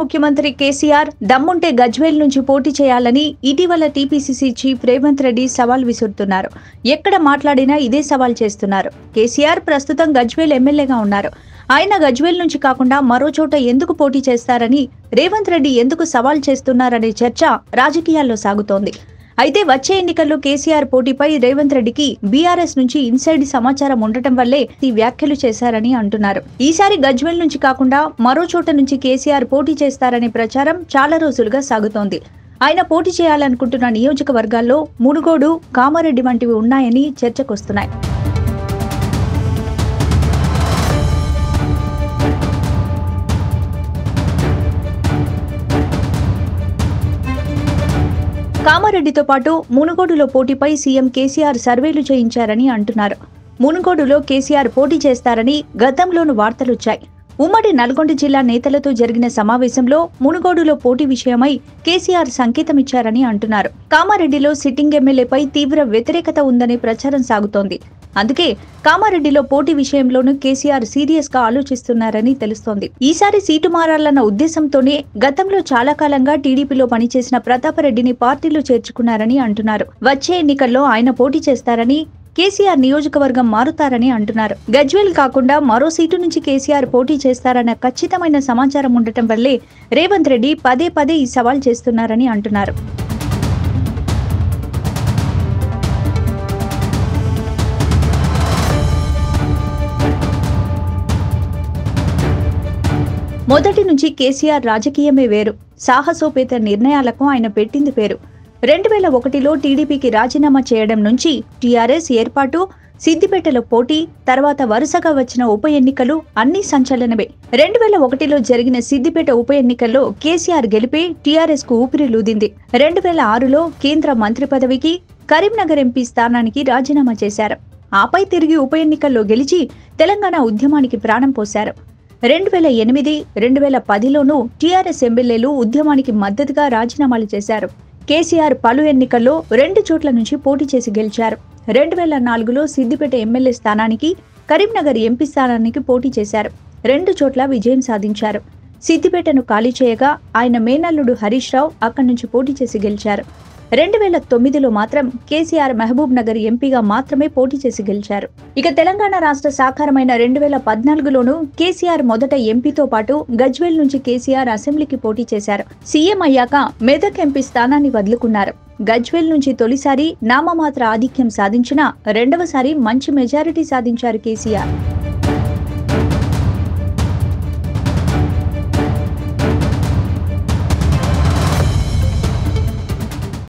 ముఖ్యమంత్రి కేసీఆర్ దమ్ముంటే గజ్వేల్ నుంచి పోటీ చేయాలని ఇటీవల టీపీసీసీ చీఫ్ రేవంత్ రెడ్డి సవాల్ విసురుతున్నారు ఎక్కడ మాట్లాడినా ఇదే సవాల్ చేస్తున్నారు కేసీఆర్ ప్రస్తుతం గజ్వేల్ ఎమ్మెల్యేగా ఉన్నారు ఆయన గజ్వేల్ నుంచి కాకుండా మరో చోట ఎందుకు పోటీ చేస్తారని రేవంత్ రెడ్డి ఎందుకు సవాల్ చేస్తున్నారనే చర్చ రాజకీయాల్లో సాగుతోంది అయితే వచ్చే ఎన్నికల్లో కేసీఆర్ పోటీపై రేవంత్ రెడ్డికి బీఆర్ఎస్ నుంచి ఇన్సైడ్ సమాచారం ఉండటం వల్లే ఈ వ్యాఖ్యలు చేశారని అంటున్నారు ఈసారి గజ్వెల్ నుంచి కాకుండా మరో చోట నుంచి కేసీఆర్ పోటీ చేస్తారనే ప్రచారం చాలా రోజులుగా సాగుతోంది ఆయన పోటీ చేయాలనుకుంటున్న నియోజకవర్గాల్లో మునుగోడు కామారెడ్డి వంటివి ఉన్నాయని చర్చకొస్తున్నాయి కామారెడ్డితో పాటు మునుగోడులో పోటీపై సీఎం కేసీఆర్ సర్వేలు చేయించారని అంటున్నారు మునుగోడులో కేసీఆర్ పోటీ చేస్తారని గతంలోను వార్తలొచ్చాయి ఉమ్మడి నల్గొండ జిల్లా నేతలతో జరిగిన సమావేశంలో మునుగోడులో పోటీ విషయమై కేసీఆర్ సంకేతమిచ్చారని అంటున్నారు కామారెడ్డిలో సిట్టింగ్ ఎమ్మెల్యేపై తీవ్ర వ్యతిరేకత ఉందనే ప్రచారం సాగుతోంది అందుకే కామారెడ్డిలో పోటీ విషయంలోనూ కేసీఆర్ సీరియస్ గా ఆలోచిస్తున్నారని తెలుస్తోంది ఈసారి సీటు మారాలన్న ఉద్దేశంతోనే గతంలో చాలా కాలంగా టీడీపీలో పనిచేసిన ప్రతాపరెడ్డిని పార్టీలో చేర్చుకున్నారని అంటున్నారు వచ్చే ఎన్నికల్లో ఆయన పోటీ చేస్తారని కేసీఆర్ నియోజకవర్గం మారుతారని అంటున్నారు గజ్వేల్ కాకుండా మరో సీటు నుంచి కేసీఆర్ పోటీ చేస్తారన్న ఖచ్చితమైన సమాచారం ఉండటం వల్లే రేవంత్ రెడ్డి పదే పదే ఈ సవాల్ చేస్తున్నారని అంటున్నారు మొదటి నుంచి కేసీఆర్ రాజకీయమే వేరు సాహసోపేత నిర్ణయాలకు ఆయన పెట్టింది పేరు రెండు వేల ఒకటిలో టీడీపీకి రాజీనామా చేయడం నుంచి టీఆర్ఎస్ ఏర్పాటు సిద్దిపేటలో పోటీ తర్వాత వరుసగా వచ్చిన ఉప ఎన్నికలు అన్ని సంచలనమే రెండు వేల ఒకటిలో జరిగిన సిద్దిపేట ఉప ఎన్నికల్లో కేసీఆర్ గెలిపి టీఆర్ఎస్ కు ఊపిరిలూదింది రెండు వేల ఆరులో కేంద్ర మంత్రి పదవికి కరీంనగర్ ఎంపీ స్థానానికి రాజీనామా చేశారు ఆపై తిరిగి ఉప ఎన్నికల్లో గెలిచి తెలంగాణ ఉద్యమానికి ప్రాణం పోశారు రెండు వేల ఎనిమిది రెండు వేల పదిలోనూ టీఆర్ఎస్ ఎమ్మెల్యేలు ఉద్యమానికి మద్దతుగా రాజీనామాలు చేశారు కేసీఆర్ పలు ఎన్నికల్లో రెండు చోట్ల నుంచి పోటీ చేసి గెలిచారు రెండు వేల నాలుగులో సిద్దిపేట ఎమ్మెల్యే స్థానానికి కరీంనగర్ ఎంపీ స్థానానికి పోటీ చేశారు రెండు చోట్ల విజయం సాధించారు సిద్దిపేటను ఖాళీ చేయగా ఆయన మేనల్లుడు హరీష్ రావు అక్కడి నుంచి పోటీ చేసి గెలిచారు రెండు వేల తొమ్మిదిలో మాత్రం కేసీఆర్ మహబూబ్ నగర్ ఎంపీగా మాత్రమే పోటీ చేసి గెలిచారు ఇక తెలంగాణ రాష్ట్ర సాకారమైన రెండు వేల పద్నాలుగులోనూ కేసీఆర్ మొదట ఎంపీతో పాటు గజ్వేల్ నుంచి కేసీఆర్ అసెంబ్లీకి పోటీ చేశారు సీఎం అయ్యాక మెదక్ ఎంపీ స్థానాన్ని వదులుకున్నారు గజ్వేల్ నుంచి తొలిసారి నామమాత్ర ఆధిక్యం సాధించినా రెండవసారి మంచి మెజారిటీ సాధించారు కేసీఆర్